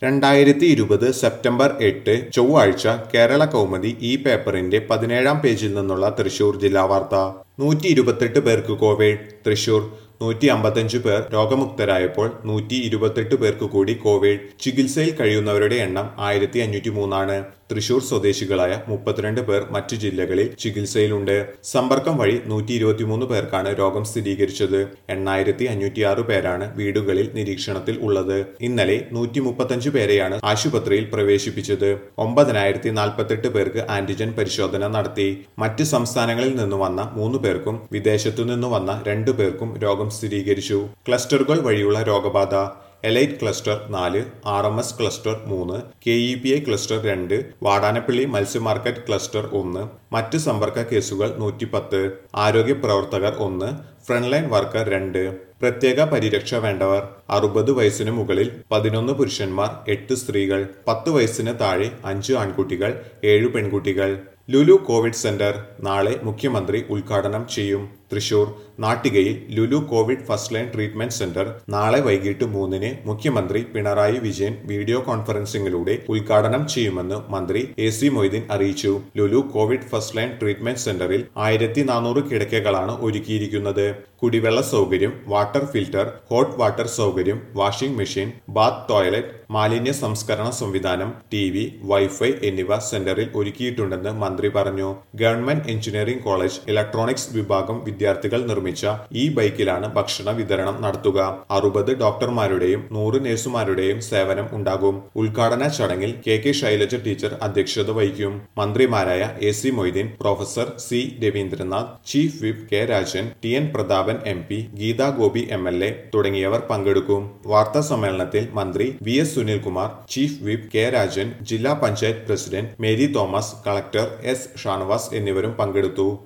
രണ്ടായിരത്തി ഇരുപത് സെപ്റ്റംബർ എട്ട് ചൊവ്വാഴ്ച കേരള കൗമുദി ഈ പേപ്പറിന്റെ പതിനേഴാം പേജിൽ നിന്നുള്ള തൃശൂർ ജില്ലാ വാർത്ത നൂറ്റി ഇരുപത്തെട്ട് പേർക്ക് കോവിഡ് തൃശൂർ നൂറ്റി അമ്പത്തഞ്ച് പേർ രോഗമുക്തരായപ്പോൾ നൂറ്റി ഇരുപത്തെട്ട് പേർക്ക് കൂടി കോവിഡ് ചികിത്സയിൽ കഴിയുന്നവരുടെ എണ്ണം ആയിരത്തി അഞ്ഞൂറ്റി മൂന്നാണ് തൃശൂർ സ്വദേശികളായ മുപ്പത്തിരണ്ട് പേർ മറ്റു ജില്ലകളിൽ ചികിത്സയിലുണ്ട് സമ്പർക്കം വഴി നൂറ്റി ഇരുപത്തിമൂന്ന് പേർക്കാണ് രോഗം സ്ഥിരീകരിച്ചത് എണ്ണായിരത്തി അഞ്ഞൂറ്റിയാറ് പേരാണ് വീടുകളിൽ നിരീക്ഷണത്തിൽ ഉള്ളത് ഇന്നലെ നൂറ്റി മുപ്പത്തഞ്ച് പേരെയാണ് ആശുപത്രിയിൽ പ്രവേശിപ്പിച്ചത് ഒമ്പതിനായിരത്തി നാൽപ്പത്തെട്ട് പേർക്ക് ആന്റിജൻ പരിശോധന നടത്തി മറ്റ് സംസ്ഥാനങ്ങളിൽ നിന്ന് വന്ന മൂന്ന് പേർക്കും വിദേശത്തു നിന്ന് വന്ന രണ്ടു പേർക്കും രോഗം സ്ഥിരീകരിച്ചു ക്ലസ്റ്ററുകൾ വഴിയുള്ള രോഗബാധ എലൈറ്റ് ക്ലസ്റ്റർ നാല് ആർ എം എസ് ക്ലസ്റ്റർ മൂന്ന് K E P I cluster രണ്ട് വാടാനപ്പള്ളി മത്സ്യ മാർക്കറ്റ് ക്ലസ്റ്റർ ഒന്ന് മറ്റ് സമ്പർക്ക കേസുകൾ നൂറ്റിപ്പത്ത് ആരോഗ്യ പ്രവർത്തകർ ഒന്ന് ഫ്രണ്ട്ലൈൻ വർക്കർ രണ്ട് പ്രത്യേക പരിരക്ഷ വേണ്ടവർ അറുപത് വയസ്സിന് മുകളിൽ പതിനൊന്ന് പുരുഷന്മാർ എട്ട് സ്ത്രീകൾ പത്ത് വയസ്സിന് താഴെ അഞ്ച് ആൺകുട്ടികൾ ഏഴ് പെൺകുട്ടികൾ ലുലു കോവിഡ് സെന്റർ നാളെ മുഖ്യമന്ത്രി ഉദ്ഘാടനം ചെയ്യും തൃശൂർ നാട്ടികയിൽ Lulu Covid first line treatment centre നാളെ വൈകിട്ട് മൂന്നിന് മുഖ്യമന്ത്രി പിണറായി വിജയൻ വീഡിയോ കോൺഫറൻസിംഗിലൂടെ ഉദ്ഘാടനം ചെയ്യുമെന്ന് മന്ത്രി എ സി മൊയ്തീൻ അറിയിച്ചു Lulu Covid first line treatment സെന്ററിൽ ആയിരത്തി നാനൂറ് കിടക്കകളാണ് ഒരുക്കിയിരിക്കുന്നത് കുടിവെള്ള സൗകര്യം വാട്ടർ ഫിൽറ്റർ ഹോട്ട് വാട്ടർ സൗകര്യം വാഷിംഗ് മെഷീൻ ബാത്ത് ടോയ്ലറ്റ് മാലിന്യ സംസ്കരണ സംവിധാനം ടി വി വൈഫൈ എന്നിവ സെന്ററിൽ ഒരുക്കിയിട്ടുണ്ടെന്ന് മന്ത്രി പറഞ്ഞു ഗവൺമെന്റ് എഞ്ചിനീയറിംഗ് കോളേജ് ഇലക്ട്രോണിക്സ് വിഭാഗം വിദ്യാർത്ഥികൾ നിർമ്മിച്ച ഈ ബൈക്കിലാണ് ഭക്ഷണ വിതരണം നടത്തുക അറുപത് ഡോക്ടർമാരുടെയും നൂറ് നഴ്സുമാരുടെയും സേവനം ഉണ്ടാകും ഉദ്ഘാടന ചടങ്ങിൽ കെ കെ ശൈലജ ടീച്ചർ അധ്യക്ഷത വഹിക്കും മന്ത്രിമാരായ A C Moideen professor C Raveendranath chief whip K Rajan T N Prathapan M P Geetha Gopi M L A തുടങ്ങിയവർ പങ്കെടുക്കും വാർത്താ സമ്മേളനത്തിൽ മന്ത്രി V S Sunilkumar chief whip K Rajan ജില്ലാ panchayat president Mary Thomas collector S Shanavas എന്നിവരും പങ്കെടുത്തു